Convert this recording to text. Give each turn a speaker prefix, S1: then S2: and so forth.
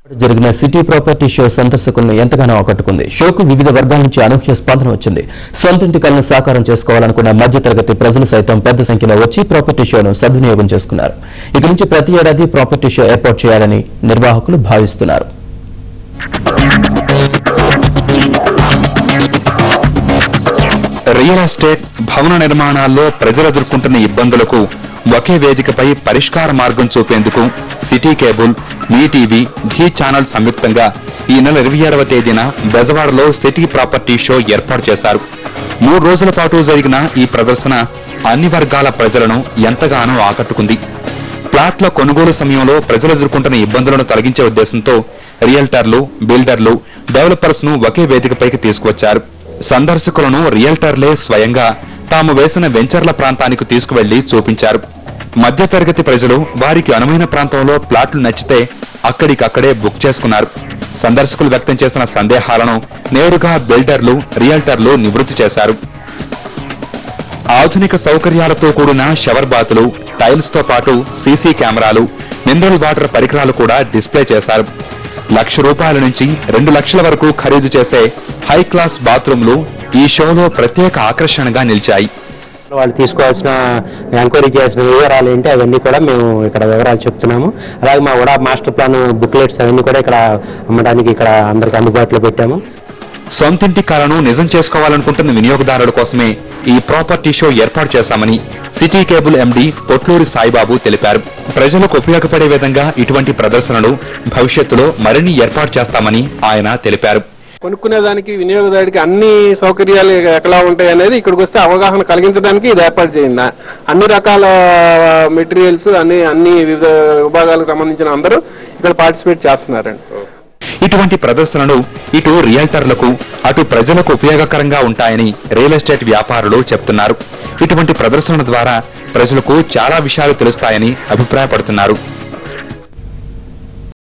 S1: జరిగిన city property show సందర్శకులను ఎంతగానో ఆకట్టుకుంది షోకు వివిధ వర్గాల నుంచి అనూహ్య స్పందన వచ్చింది సొంతింటి కలను సాకారం చేసుకోవాలనుకున్న మధ్యతరగతి ప్రజలు సైతం పెద్ద సంఖ్యలో వచ్చి ప్రాపర్టీ షోను సద్వినియోగం చేసుకున్నారు ఇక నుంచి ప్రతి ఏడాది ప్రాపర్టీ షో ఏర్పాటు చేయాలని నిర్వాహకులు భావిస్తున్నారు
S2: రియల్ ఎస్టేట్ భవన నిర్మాణాల్లో ప్రజలు ఎదుర్కొంటున్న ఇబ్బందులకు ఒకే వేదికపై పరిష్కార మార్గం చూపేందుకు city cable ETV Dhee channel సంయుక్తంగా ఈ నెల ఇరవై ఏడవ తేదీన బెజవాడలో సిటీ ప్రాపర్టీ షో ఏర్పాటు చేశారు మూడు రోజుల పాటు జరిగిన ఈ ప్రదర్శన అన్ని వర్గాల ప్రజలను ఎంతగానో ఆకట్టుకుంది ప్లాట్ల కొనుగోలు సమయంలో ప్రజలు ఎదుర్కొంటున్న ఇబ్బందులను తొలగించే ఉద్దేశంతో రియల్టర్లు బిల్డర్లు డెవలపర్స్ ను ఒకే వేదికపైకి తీసుకువచ్చారు సందర్శకులను రియల్టర్లే స్వయంగా తాము వేసిన వెంచర్ల ప్రాంతానికి తీసుకువెళ్లి చూపించారు మధ్యతరగతి ప్రజలు వారికి అనువైన ప్రాంతంలో ప్లాట్లు నచ్చితే అక్కడికక్కడే బుక్ చేసుకున్నారు సందర్శకులు వ్యక్తం చేసిన సందేహాలను నేరుగా బిల్డర్లు రియల్టర్లు నివృత్తి చేశారు ఆధునిక సౌకర్యాలతో కూడిన షవర్ బాతులు టైల్స్ తో పాటు సీసీ కెమెరాలు మినరల్ వాటర్ పరికరాలు కూడా డిస్ప్లే చేశారు లక్ష రూపాయల నుంచి రెండు లక్షల వరకు ఖరీదు చేసే హై క్లాస్ బాత్రూంలు ఈ షోలో ప్రత్యేక ఆకర్షణగా నిలిచాయి
S3: వాళ్ళు తీసుకోవాల్సిన ఎంక్వైరీ చేయాల్సిన వివరాలు ఏంటి అవన్నీ కూడా మేము ఇక్కడ వివరాలు చెప్తున్నాము అలాగే మా కూడా మాస్టర్ ప్లాన్ బుక్లెట్స్ అవన్నీ కూడా ఇక్కడ అమ్మడానికి ఇక్కడ అందరికి అందుబాటులో పెట్టాము
S2: సొంతింటి కలను నిజం చేసుకోవాలనుకుంటున్న వినియోగదారుల కోసమే ఈ ప్రాపర్టీ షో ఏర్పాటు చేశామని city cable MD Potluri Saibabu తెలిపారు ప్రజలకు ఉపయోగపడే విధంగా ఇటువంటి ప్రదర్శనలు భవిష్యత్తులో మరిన్ని ఏర్పాటు చేస్తామని ఆయన తెలిపారు
S4: కొనుక్కునేదానికి వినియోగదారుడికి అన్ని సౌకర్యాలు ఎట్లా ఉంటాయి అనేది ఇక్కడికి వస్తే అవగాహన కలిగించడానికి ఇది ఏర్పాటు చేయింది అన్ని రకాల మెటీరియల్స్ అన్ని అన్ని వివిధ విభాగాలకు సంబంధించిన అందరూ ఇక్కడ పార్టిసిపేట్ చేస్తున్నారండి
S2: ఇటువంటి ప్రదర్శనలు ఇటు రియల్టర్లకు అటు ప్రజలకు ఉపయోగకరంగా ఉంటాయని రియల్ ఎస్టేట్ వ్యాపారులు చెప్తున్నారు ఇటువంటి ప్రదర్శనల ద్వారా ప్రజలకు చాలా విషయాలు తెలుస్తాయని అభిప్రాయపడుతున్నారు